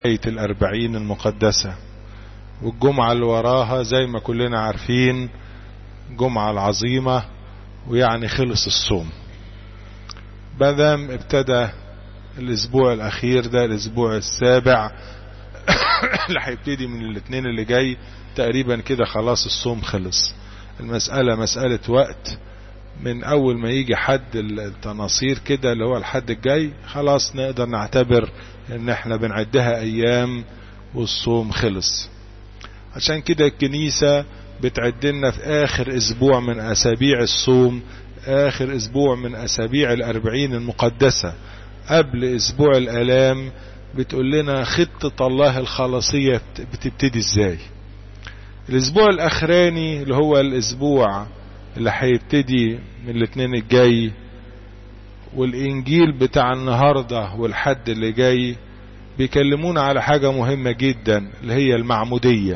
آية الأربعين المقدسة والجمعة اللي وراها زي ما كلنا عارفين جمعة العظيمة ويعني خلص الصوم بدم ابتدى الاسبوع الاخير ده الاسبوع السابع اللي هيبتدي من الاثنين اللي جاي تقريبا كده خلاص الصوم خلص المسألة مسألة وقت من اول ما يجي حد التناصير كده اللي هو الحد الجاي خلاص نقدر نعتبر ان احنا بنعدها ايام والصوم خلص عشان كده الكنيسة بتعدلنا في اخر اسبوع من اسابيع الصوم اخر اسبوع من اسابيع الاربعين المقدسة قبل اسبوع الالام بتقول لنا خطة الله الخلاصية بتبتدي ازاي الاسبوع الاخراني اللي هو الاسبوع اللي هيبتدي من الاثنين الجاي والانجيل بتاع النهاردة والحد اللي جاي بيكلمونا على حاجة مهمة جدا اللي هي المعمودية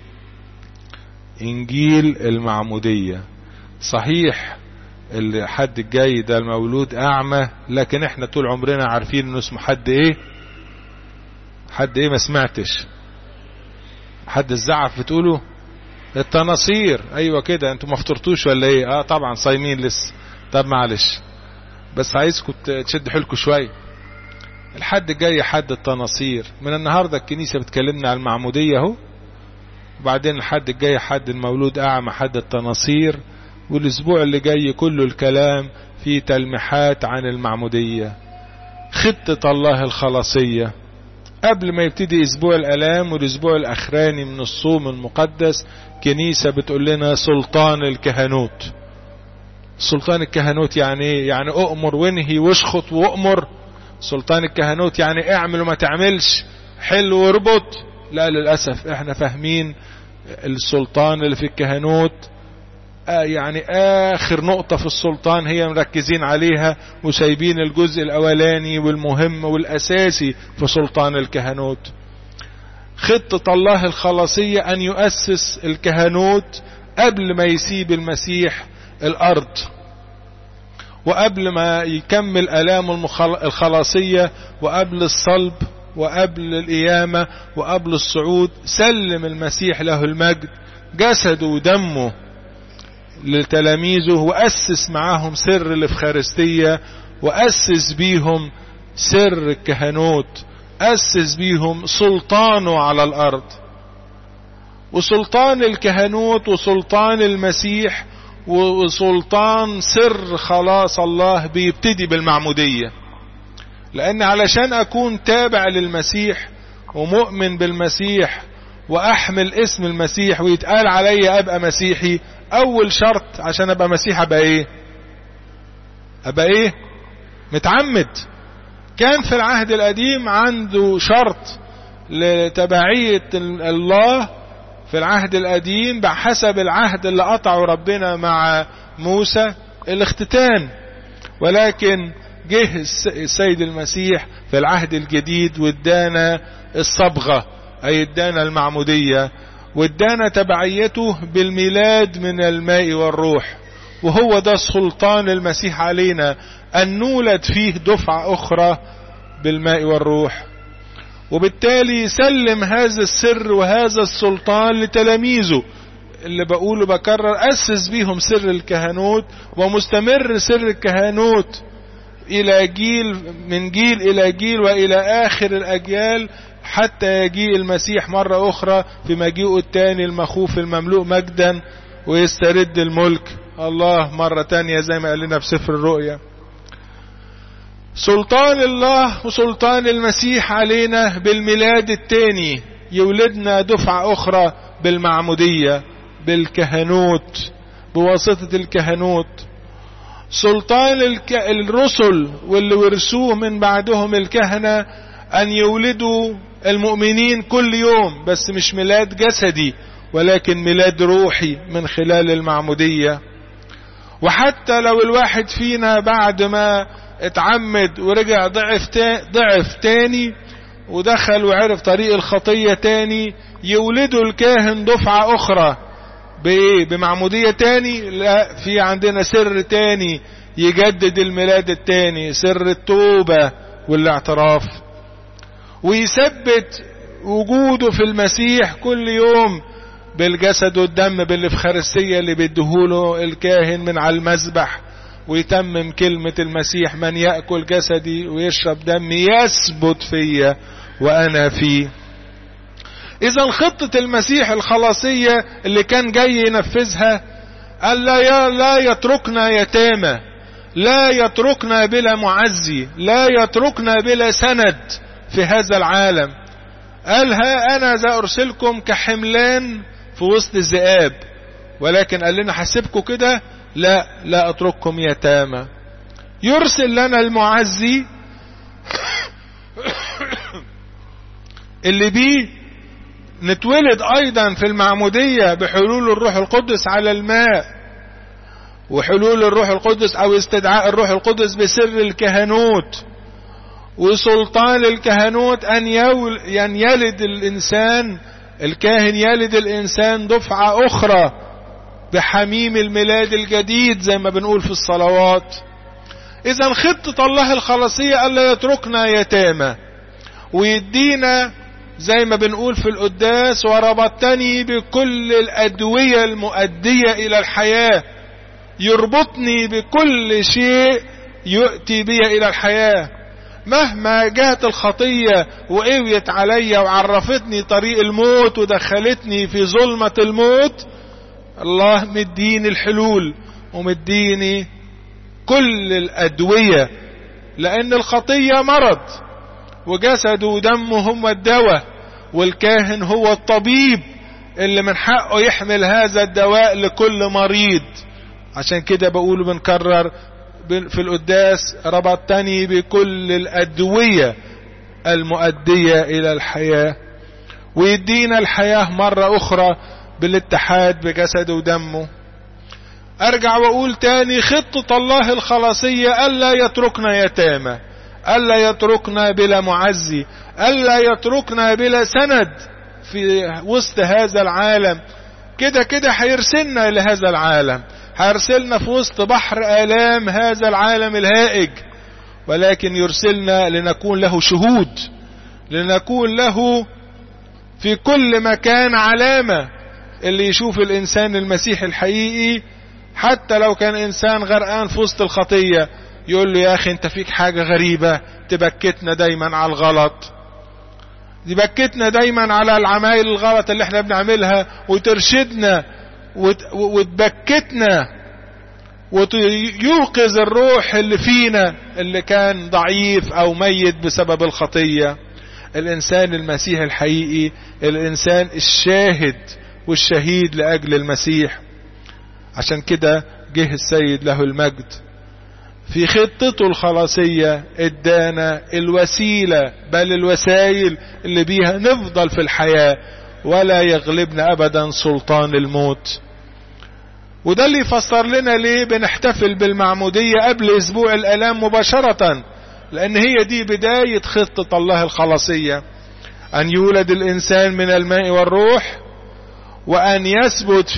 انجيل المعمودية صحيح الحد الجاي ده المولود اعمى لكن احنا طول عمرنا عارفين انه اسمه حد ايه حد ايه ما سمعتش حد الزعف بتقوله التناصير ايوه كده انتوا ما فطرتوش ولا ايه اه طبعا صايمين لسه طب معلش بس عايزكم تشد حيلكم شويه الحد الجاي حد التناصير من النهارده الكنيسه بتكلمنا عن المعموديه اهو وبعدين الحد الجاي حد المولود اعمى حد التناصير والاسبوع اللي جاي كله الكلام في تلميحات عن المعمودية خطة الله الخلاصية قبل ما يبتدي اسبوع الالام والاسبوع الاخراني من الصوم المقدس كنيسة بتقول لنا سلطان الكهنوت سلطان الكهنوت يعني ايه يعني اؤمر وانهي واشخط وامر سلطان الكهنوت يعني اعمل وما تعملش حل واربط لا للأسف احنا فاهمين السلطان اللي في الكهنوت آه يعني آخر نقطة في السلطان هي مركزين عليها وسايبين الجزء الأولاني والمهم والأساسي في سلطان الكهنوت خطة الله الخلاصية أن يؤسس الكهنوت قبل ما يسيب المسيح الأرض وقبل ما يكمل آلام الخلاصية وقبل الصلب وقبل القيامة وقبل الصعود سلم المسيح له المجد جسده ودمه لتلاميذه وأسس معاهم سر الإفخارستية وأسس بيهم سر الكهنوت أسس بيهم سلطانه على الأرض وسلطان الكهنوت وسلطان المسيح وسلطان سر خلاص الله بيبتدي بالمعمودية لأن علشان أكون تابع للمسيح ومؤمن بالمسيح وأحمل اسم المسيح ويتقال علي أبقى مسيحي اول شرط عشان ابقى مسيح ابقى ايه ابقى ايه متعمد كان في العهد القديم عنده شرط لتبعية الله في العهد القديم بحسب العهد اللي قطعه ربنا مع موسى الاختتان ولكن جه السيد المسيح في العهد الجديد وادانا الصبغة اي ادانا المعمودية وادانا تبعيته بالميلاد من الماء والروح وهو ده سلطان المسيح علينا أن نولد فيه دفعة أخرى بالماء والروح وبالتالي سلم هذا السر وهذا السلطان لتلاميذه اللي بقوله بكرر أسس بيهم سر الكهنوت ومستمر سر الكهنوت إلى جيل من جيل إلى جيل وإلى آخر الأجيال حتى يجيء المسيح مرة أخرى في مجيئه الثاني المخوف المملوء مجدا ويسترد الملك الله مرة تانية زي ما قال لنا في سفر الرؤيا سلطان الله وسلطان المسيح علينا بالميلاد الثاني يولدنا دفعة أخرى بالمعمودية بالكهنوت بواسطة الكهنوت سلطان الك... الرسل واللي ورثوه من بعدهم الكهنة أن يولدوا المؤمنين كل يوم بس مش ميلاد جسدي ولكن ميلاد روحي من خلال المعمودية وحتى لو الواحد فينا بعد ما اتعمد ورجع ضعف تاني, ضعف تاني ودخل وعرف طريق الخطية تاني يولدوا الكاهن دفعة أخرى بإيه بمعمودية تاني لا في عندنا سر تاني يجدد الميلاد التاني سر التوبة والاعتراف ويثبت وجوده في المسيح كل يوم بالجسد والدم بالإفخارستية اللي بيديهوله الكاهن من على المذبح ويتمم كلمة المسيح من يأكل جسدي ويشرب دمي يثبت فيا وأنا فيه إذا خطة المسيح الخلاصية اللي كان جاي ينفذها قال لا, لا يتركنا يتامى لا يتركنا بلا معزي لا يتركنا بلا سند في هذا العالم قال ها أنا ذا أرسلكم كحملان في وسط الذئاب ولكن قال لنا حسبكم كده لا لا أترككم يتامى يرسل لنا المعزي اللي بيه نتولد ايضا في المعمودية بحلول الروح القدس على الماء وحلول الروح القدس او استدعاء الروح القدس بسر الكهنوت وسلطان الكهنوت ان يول يعني يلد الانسان الكاهن يلد الانسان دفعة اخرى بحميم الميلاد الجديد زي ما بنقول في الصلوات اذا خطة الله الخلاصية الا يتركنا يتامى ويدينا زي ما بنقول في القداس وربطتني بكل الأدوية المؤدية إلى الحياة يربطني بكل شيء يؤتي بي إلى الحياة مهما جاءت الخطية وقويت عليا وعرفتني طريق الموت ودخلتني في ظلمة الموت الله مديني الحلول ومديني كل الأدوية لأن الخطية مرض وجسده ودمه هم الدواء والكاهن هو الطبيب اللي من حقه يحمل هذا الدواء لكل مريض عشان كده بقول بنكرر في القداس ربطتني بكل الأدوية المؤدية إلى الحياة ويدينا الحياة مرة أخرى بالاتحاد بجسده ودمه أرجع وأقول تاني خطة الله الخلاصية ألا يتركنا يتامى ألا يتركنا بلا معزي ألا يتركنا بلا سند في وسط هذا العالم كده كده هيرسلنا لهذا العالم هيرسلنا في وسط بحر آلام هذا العالم الهائج ولكن يرسلنا لنكون له شهود لنكون له في كل مكان علامة اللي يشوف الإنسان المسيح الحقيقي حتى لو كان إنسان غرقان في وسط الخطية يقول له يا أخي أنت فيك حاجة غريبة تبكتنا دايما على الغلط تبكتنا دايما على العمايل الغلط اللي احنا بنعملها وترشدنا وتبكتنا ويوقظ الروح اللي فينا اللي كان ضعيف او ميت بسبب الخطية الانسان المسيح الحقيقي الانسان الشاهد والشهيد لاجل المسيح عشان كده جه السيد له المجد في خطته الخلاصية ادانا الوسيلة بل الوسائل اللي بيها نفضل في الحياة ولا يغلبنا ابدا سلطان الموت وده اللي يفسر لنا ليه بنحتفل بالمعمودية قبل اسبوع الالام مباشرة لان هي دي بداية خطة الله الخلاصية ان يولد الانسان من الماء والروح وان يثبت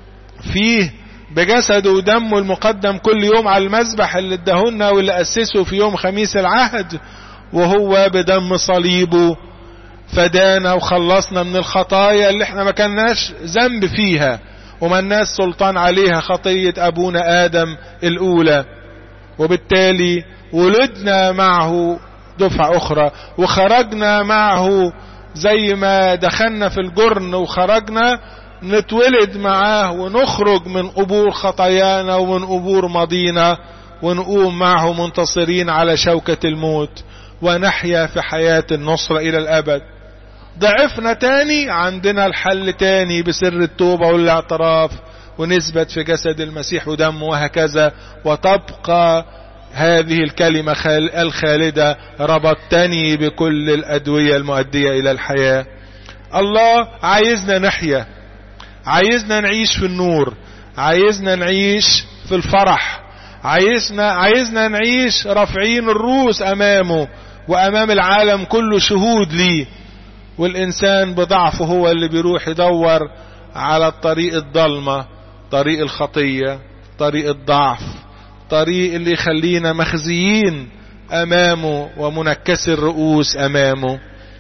فيه بجسده ودمه المقدم كل يوم على المذبح اللي ادهنا واللي اسسه في يوم خميس العهد وهو بدم صليبه فدانا وخلصنا من الخطايا اللي احنا ما كناش ذنب فيها وما الناس سلطان عليها خطية ابونا ادم الاولى وبالتالي ولدنا معه دفعة اخرى وخرجنا معه زي ما دخلنا في الجرن وخرجنا نتولد معاه ونخرج من قبور خطايانا ومن قبور ماضينا ونقوم معه منتصرين على شوكة الموت ونحيا في حياة النصرة إلى الأبد ضعفنا تاني عندنا الحل تاني بسر التوبة والاعتراف ونثبت في جسد المسيح ودمه وهكذا وتبقى هذه الكلمة الخالدة ربطتني بكل الأدوية المؤدية إلى الحياة الله عايزنا نحيا عايزنا نعيش في النور عايزنا نعيش في الفرح عايزنا عايزنا نعيش رافعين الرؤوس امامه وامام العالم كله شهود ليه والانسان بضعفه هو اللي بيروح يدور على الطريق الضلمة طريق الخطية طريق الضعف طريق اللي يخلينا مخزيين امامه ومنكسر رؤوس امامه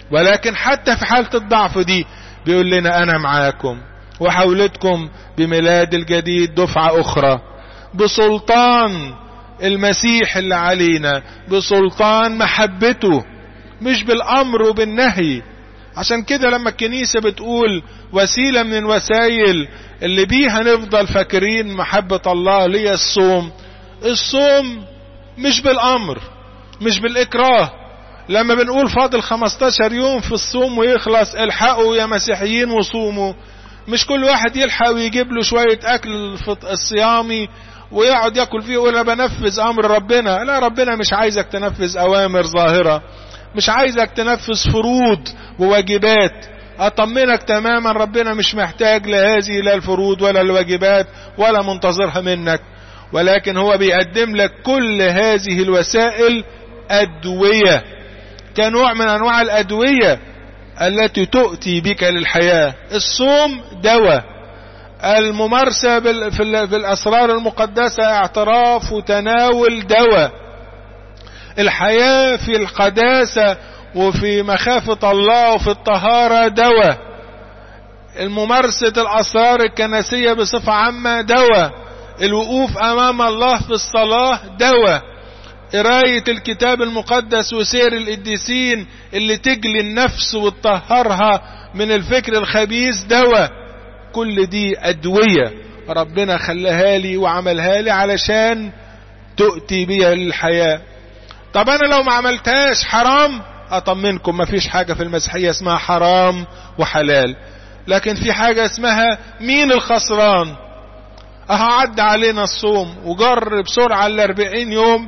ولكن حتى في حالة الضعف دي بيقول لنا انا معاكم وحولتكم بميلاد الجديد دفعة اخرى بسلطان المسيح اللي علينا بسلطان محبته مش بالامر وبالنهي عشان كده لما الكنيسة بتقول وسيلة من الوسائل اللي بيها نفضل فاكرين محبة الله ليا الصوم الصوم مش بالامر مش بالاكراه لما بنقول فاضل 15 يوم في الصوم ويخلص الحقوا يا مسيحيين وصوموا مش كل واحد يلحق ويجيب له شوية اكل الصيامي ويقعد ياكل فيه ولا بنفذ امر ربنا لا ربنا مش عايزك تنفذ اوامر ظاهرة مش عايزك تنفذ فروض وواجبات اطمنك تماما ربنا مش محتاج لهذه لا الفروض ولا الواجبات ولا منتظرها منك ولكن هو بيقدم لك كل هذه الوسائل ادوية كنوع من انواع الادوية التي تؤتي بك للحياة الصوم دواء الممارسة في الاسرار المقدسة اعتراف وتناول دواء الحياة في القداسة وفي مخافة الله وفي الطهارة دواء الممارسة الأسرار الكنسية بصفة عامة دواء الوقوف أمام الله في الصلاة دواء قراية الكتاب المقدس وسير القديسين اللي تجلي النفس وتطهرها من الفكر الخبيث دواء كل دي أدوية ربنا خلاها لي وعملها لي علشان تؤتي بيها للحياة طب انا لو ما عملتهاش حرام اطمنكم ما فيش حاجة في المسيحية اسمها حرام وحلال لكن في حاجة اسمها مين الخسران اهو عدى علينا الصوم وجر بسرعة الاربعين يوم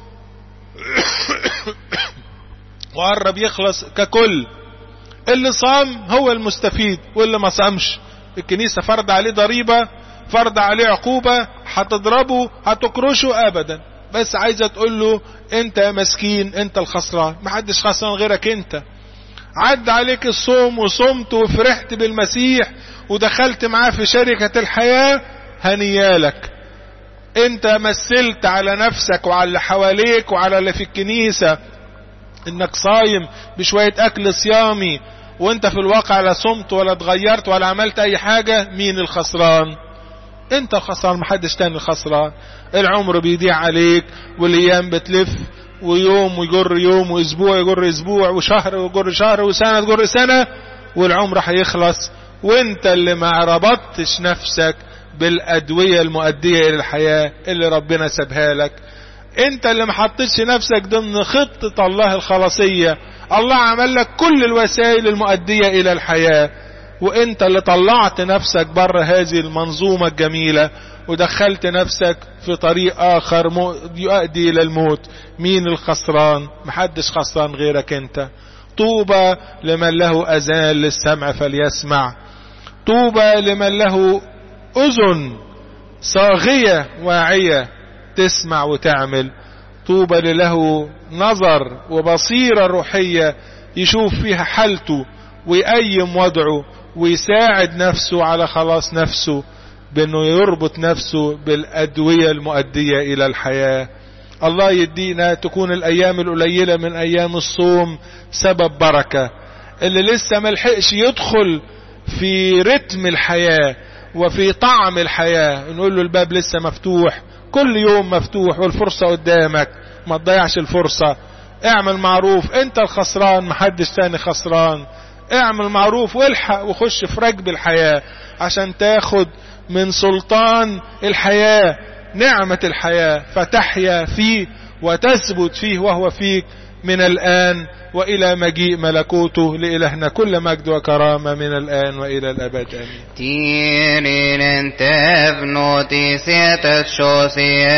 وقرب يخلص ككل اللي صام هو المستفيد واللي ما صامش الكنيسة فرض عليه ضريبة فرض عليه عقوبة هتضربه هتكرشه ابدا بس عايزة تقول له انت مسكين انت الخسران محدش خسران غيرك انت عد عليك الصوم وصمت وفرحت بالمسيح ودخلت معاه في شركة الحياة هنيالك انت مثلت على نفسك وعلى اللي حواليك وعلى اللي في الكنيسة انك صايم بشوية اكل صيامي وانت في الواقع لا صمت ولا اتغيرت ولا عملت اي حاجة مين الخسران انت الخسران محدش تاني الخسران العمر بيضيع عليك والايام بتلف ويوم ويجر يوم واسبوع يجر اسبوع وشهر ويجر شهر وسنة تجر سنة والعمر هيخلص وانت اللي ما ربطتش نفسك بالادوية المؤدية الى الحياة اللي ربنا سابها لك انت اللي ما حطيتش نفسك ضمن خطة الله الخلاصية الله عمل لك كل الوسائل المؤدية الى الحياة وانت اللي طلعت نفسك بره هذه المنظومة الجميلة ودخلت نفسك في طريق اخر يؤدي الى الموت مين الخسران محدش خسران غيرك انت طوبى لمن له اذان للسمع فليسمع طوبى لمن له اذن صاغية واعية تسمع وتعمل طوبى لله نظر وبصيرة روحية يشوف فيها حالته ويقيم وضعه ويساعد نفسه على خلاص نفسه بانه يربط نفسه بالادوية المؤدية الى الحياة الله يدينا تكون الايام القليلة من ايام الصوم سبب بركة اللي لسه ملحقش يدخل في رتم الحياة وفي طعم الحياة نقول له الباب لسه مفتوح كل يوم مفتوح والفرصة قدامك ما تضيعش الفرصة اعمل معروف انت الخسران محدش تاني خسران اعمل معروف والحق وخش في ركب الحياة عشان تاخد من سلطان الحياة نعمة الحياة فتحيا فيه وتثبت فيه وهو فيك من الآن وإلى مجيء ملكوته لإلهنا كل مجد وكرامة من الآن وإلى الأبد آمين Tienen en tevno ti sietet